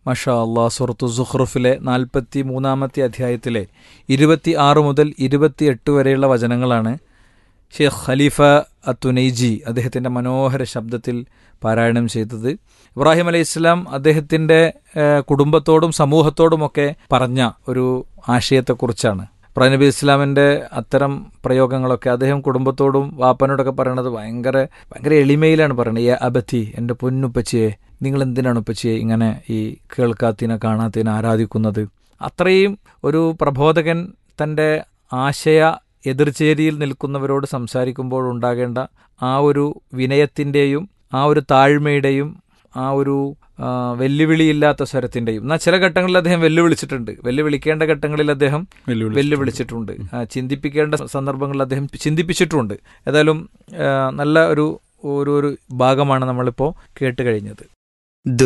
മഷാ അള്ളാ സുഹൃത്തു സുഹ്റുഫിലെ നാൽപ്പത്തി മൂന്നാമത്തെ അധ്യായത്തിലെ ഇരുപത്തി ആറ് മുതൽ ഇരുപത്തിയെട്ട് വരെയുള്ള വചനങ്ങളാണ് ഷെയ്ഖ് ഖലീഫ അത്തുനൈജി അദ്ദേഹത്തിൻ്റെ മനോഹര ശബ്ദത്തിൽ പാരായണം ചെയ്തത് ഇബ്രാഹിം അലൈഹി ഇസ്ലാം അദ്ദേഹത്തിൻ്റെ ഏഹ്, കുടുംബത്തോടും സമൂഹത്തോടുമൊക്കെ പറഞ്ഞ ഒരു ആശയത്തെക്കുറിച്ചാണ് ഇബ്രാഹിം നബി ഇസ്ലാമിൻ്റെ അത്തരം പ്രയോഗങ്ങളൊക്കെ അദ്ദേഹം കുടുംബത്തോടും വാപ്പനോടൊക്കെ പറയണത് ഭയങ്കര ഭയങ്കര എളിമയിലാണ് പറയുന്നത് ഏ അബത്തി എൻ്റെ പൊന്നുപ്പച്ചിയെ നിങ്ങൾ എന്തിനാണ് ഉപ്പച്ചിയെ ഇങ്ങനെ ഈ കേൾക്കാത്തതിനെ കാണാത്തതിനെ ആരാധിക്കുന്നത് അത്രയും ഒരു പ്രബോധകൻ തൻ്റെ ആശയ എതിർചേരിയിൽ നിൽക്കുന്നവരോട് സംസാരിക്കുമ്പോൾ ഉണ്ടാകേണ്ട ആ ഒരു വിനയത്തിൻ്റെയും ആ ഒരു താഴ്മയുടെയും ആ ഒരു ആ, വെല്ലുവിളിയില്ലാത്ത സ്വരത്തിൻ്റെയും എന്നാൽ ചില ഘട്ടങ്ങളിൽ അദ്ദേഹം വെല്ലുവിളിച്ചിട്ടുണ്ട് വെല്ലുവിളിക്കേണ്ട ഘട്ടങ്ങളിൽ അദ്ദേഹം വെല്ലുവിളിച്ചിട്ടുണ്ട് ആ, ചിന്തിപ്പിക്കേണ്ട സന്ദർഭങ്ങളിൽ അദ്ദേഹം ചിന്തിപ്പിച്ചിട്ടുമുണ്ട് ഏതായാലും ആ, നല്ല ഒരു ഒരു ഒരു ഭാഗമാണ് നമ്മളിപ്പോൾ കേട്ട് കഴിഞ്ഞത്